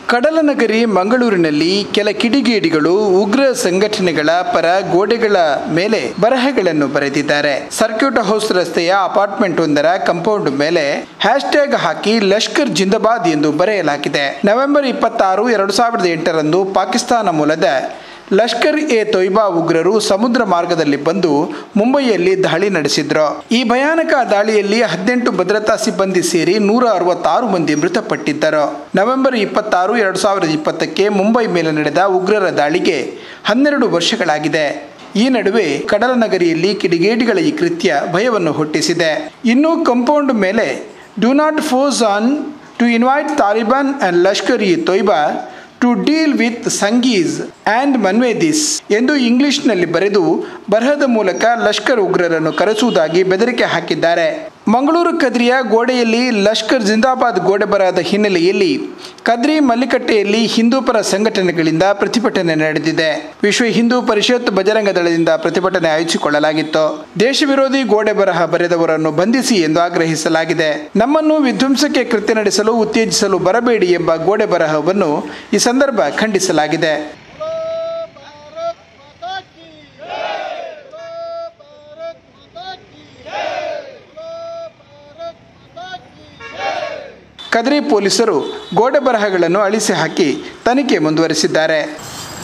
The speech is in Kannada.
ಕಡಲನಗರಿ ಮಂಗಳೂರಿನಲ್ಲಿ ಕೆಲ ಕಿಡಿಗೇಡಿಗಳು ಉಗ್ರ ಸಂಘಟನೆಗಳ ಪರ ಗೋಡೆಗಳ ಮೇಲೆ ಬರಹಗಳನ್ನು ಬರೆದಿದ್ದಾರೆ ಸರ್ಕ್ಯೂಟ್ ಹೌಸ್ ರಸ್ತೆಯ ಅಪಾರ್ಟ್ಮೆಂಟ್ ಒಂದರ ಕಾಂಪೌಂಡ್ ಮೇಲೆ ಹ್ಯಾಶ್ಟ್ಯಾಗ್ ಹಾಕಿ ಲಷ್ಕರ್ ಜಿಂದಾಬಾದ್ ಎಂದು ಬರೆಯಲಾಗಿದೆ ನವೆಂಬರ್ ಇಪ್ಪತ್ತಾರು ಎರಡು ಸಾವಿರದ ಎಂಟರಂದು ಪಾಕಿಸ್ತಾನ ಮೂಲದ ಲಷ್ಕರ್ ಎ ತೊಯ್ಬಾ ಉಗ್ರರು ಸಮುದ್ರ ಮಾರ್ಗದಲ್ಲಿ ಬಂದು ಮುಂಬಯಿಯಲ್ಲಿ ದಾಳಿ ನಡೆಸಿದ್ರು ಈ ಭಯಾನಕ ದಾಳಿಯಲ್ಲಿ ಹದಿನೆಂಟು ಭದ್ರತಾ ಸಿಬ್ಬಂದಿ ಸೇರಿ ನೂರ ಅರವತ್ತಾರು ಮಂದಿ ಮೃತಪಟ್ಟಿದ್ದರು ನವೆಂಬರ್ ಇಪ್ಪತ್ತಾರು ಎರಡು ಸಾವಿರದ ಇಪ್ಪತ್ತಕ್ಕೆ ಮುಂಬೈ ಮೇಲೆ ನಡೆದ ಉಗ್ರರ ದಾಳಿಗೆ ಹನ್ನೆರಡು ವರ್ಷಗಳಾಗಿದೆ ಈ ನಡುವೆ ಕಡಲನಗರಿಯಲ್ಲಿ ಕಿಡಿಗೇಡಿಗಳ ಈ ಕೃತ್ಯ ಭಯವನ್ನು ಹುಟ್ಟಿಸಿದೆ ಇನ್ನು ಕಾಂಪೌಂಡ್ ಮೇಲೆ do not force on to invite Taliban and Lashkar e Taiba to deal with Sanghis and Manuvadis ಎಂದು ಇಂಗ್ಲಿಷ್ನಲ್ಲಿ ಬರೆದು ಬರಹದ ಮೂಲಕ ಲಷ್ಕರ್ ಉಗ್ರರನ್ನು ಕರೆಸುವುದಾಗಿ ಬೆದರಿಕೆ ಹಾಕಿದ್ದಾರೆ ಮಂಗಳೂರು ಕದ್ರಿಯ ಗೋಡೆಯಲ್ಲಿ ಲಷ್ಕರ್ ಜಿಂದಾಬಾದ್ ಗೋಡೆ ಬರಹದ ಹಿನ್ನೆಲೆಯಲ್ಲಿ ಕದ್ರಿ ಮಲ್ಲಿಕಟ್ಟೆಯಲ್ಲಿ ಹಿಂದೂಪರ ಸಂಘಟನೆಗಳಿಂದ ಪ್ರತಿಭಟನೆ ನಡೆದಿದೆ ವಿಶ್ವ ಹಿಂದೂ ಪರಿಷತ್ ಬಜರಂಗ ದಳದಿಂದ ಪ್ರತಿಭಟನೆ ಆಯೋಜಿಸಿಕೊಳ್ಳಲಾಗಿತ್ತು ದೇಶ ವಿರೋಧಿ ಗೋಡೆ ಬರಹ ಬರೆದವರನ್ನು ಬಂಧಿಸಿ ಎಂದು ಆಗ್ರಹಿಸಲಾಗಿದೆ ನಮ್ಮನ್ನು ವಿಧ್ವಂಸಕ್ಕೆ ಕೃತ್ಯ ನಡೆಸಲು ಉತ್ತೇಜಿಸಲು ಬರಬೇಡಿ ಎಂಬ ಗೋಡೆ ಬರಹವನ್ನು ಈ ಸಂದರ್ಭ ಖಂಡಿಸಲಾಗಿದೆ भारत माता की जय बोलो भारत माता की जय बोलो भारत माता की जय ಕದ್ರಿ ಪೊಲೀಸರು ಗೋಡೆ ಬರಹಗಳನ್ನು ಅಳಿಸಿ ಹಾಕಿ ತನಿಖೆ ಮುಂದುವರಿಸಿದ್ದಾರೆ